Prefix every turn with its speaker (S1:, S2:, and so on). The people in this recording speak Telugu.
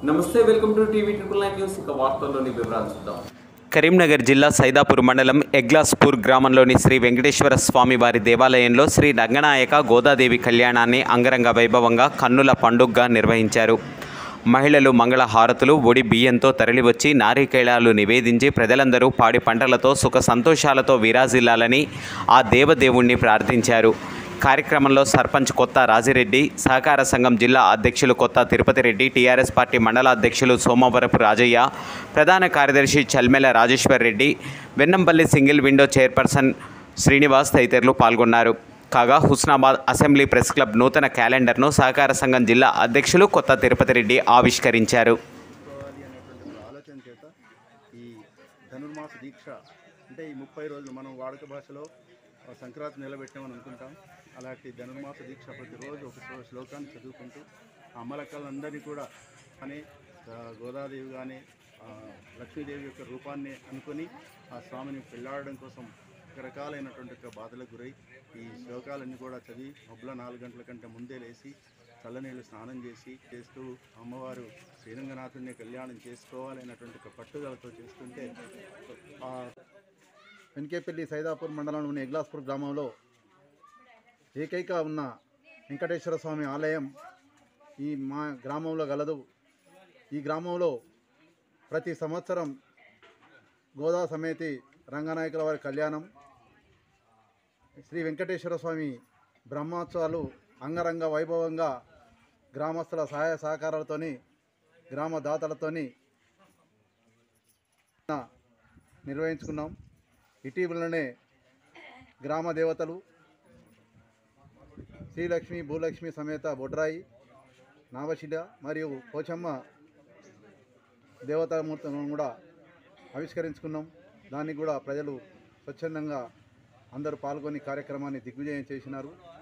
S1: నమస్తే welcome to TV triple nine news ఇక వార్తల్లోని వివరాలు చూద్దాం
S2: కరీంనగర్ జిల్లా సైదాపూర్ మండలం ఎగ్లాస్పూర్ గ్రామంలోని శ్రీ వెంకటేశ్వర స్వామి వారి దేవాలయంలో శ్రీ రంగనాయక గోదాదేవి కళ్యాణాన్ని అంగరంగ వైభవంగా కన్నుల పండుగగా నిర్వహించారు మహిళలు మంగళ హారతులు ఒడి బియ్యంతో తరలివచ్చి నారికేళాలు నివేదించి ప్రజలందరూ పాడి పంటలతో సుఖ సంతోషాలతో విరాజిల్లాలని ఆ దేవదేవుణ్ణి ప్రార్థించారు కార్యక్రమంలో సర్పంచ్ కొత్త రాజిరెడ్డి సహకార సంఘం జిల్లా అధ్యక్షులు కొత్త తిరుపతి రెడ్డి టీఆర్ఎస్ పార్టీ మండల అధ్యక్షులు సోమవరపు రాజయ్య ప్రధాన కార్యదర్శి Chalmela Rajeshwar Reddy Vennampalli single window chairperson Srinivas తదితరులు పాల్గొన్నారు కాగా హుస్నాబాద్ అసెంబ్లీ ప్రెస్ క్లబ్ నూతన క్యాలెండర్ను సహకార సంఘం జిల్లా అధ్యక్షులు కొత్త తిరుపతి రెడ్డి ఆవిష్కరించారు
S3: చేసుకోవాలి అనేటువంటి ఒక ఆలోచన చేత ఈ ధనుర్మాస దీక్ష అంటే ఈ ముప్పై రోజులు మనం వాడుక భాషలో ఆ, సంక్రాంతి నిలబెట్టామని అనుకుంటాం అలాంటి ధనుర్మాస దీక్ష ప్రతిరోజు ఒక శ్లో- శ్లోకాన్ని చదువుకుంటూ ఆ అమ్మలక్కలందరినీ కూడా అని ఆ, గోదాదేవి కానీ లక్ష్మీదేవి యొక్క రూపాన్ని అనుకొని ఆ స్వామిని పెళ్ళాడడం కోసం రకరకాలైనటువంటి ఒక బాధలకు గురై ఈ శ్లోకాలన్నీ కూడా చదివి మబ్బుల నాలుగు గంటల కంటే ముందే లేచి చల్లనీళ్ళు స్నానం చేసి చేస్తూ అమ్మవారు శ్రీరంగనాథుడిని కళ్యాణం చేసుకోవాలనేటువంటి ఒక పట్టుదలతో చేస్తుంటే ఆ వెంకేపల్లి సైదాపూర్ మండలంలోని ఎగ్లాస్పూర్ గ్రామంలో ఏకైక ఉన్న వెంకటేశ్వర స్వామి ఆలయం ఈ మా గ్రామంలో గలదు ఈ గ్రామంలో ప్రతి సంవత్సరం గోదా సమేతి రంగనాయకుల వారి కళ్యాణం శ్రీ వెంకటేశ్వర స్వామి బ్రహ్మోత్సవాలు అంగరంగ వైభవంగా గ్రామస్తుల సహాయ సహకారాలతోని గ్రామ దాతలతోని నిర్వహించుకున్నాం ఇటీవలనే గ్రామ దేవతలు శ్రీలక్ష్మి భూలక్ష్మి సమేత బొడ్రాయి నావశిల మరియు పోచమ్మ దేవతామూర్తులను కూడా ఆవిష్కరించుకున్నాం దానికి కూడా ప్రజలు స్వచ్ఛందంగా అందరూ పాల్గొని కార్యక్రమాన్ని దిగ్విజయం చేసినారు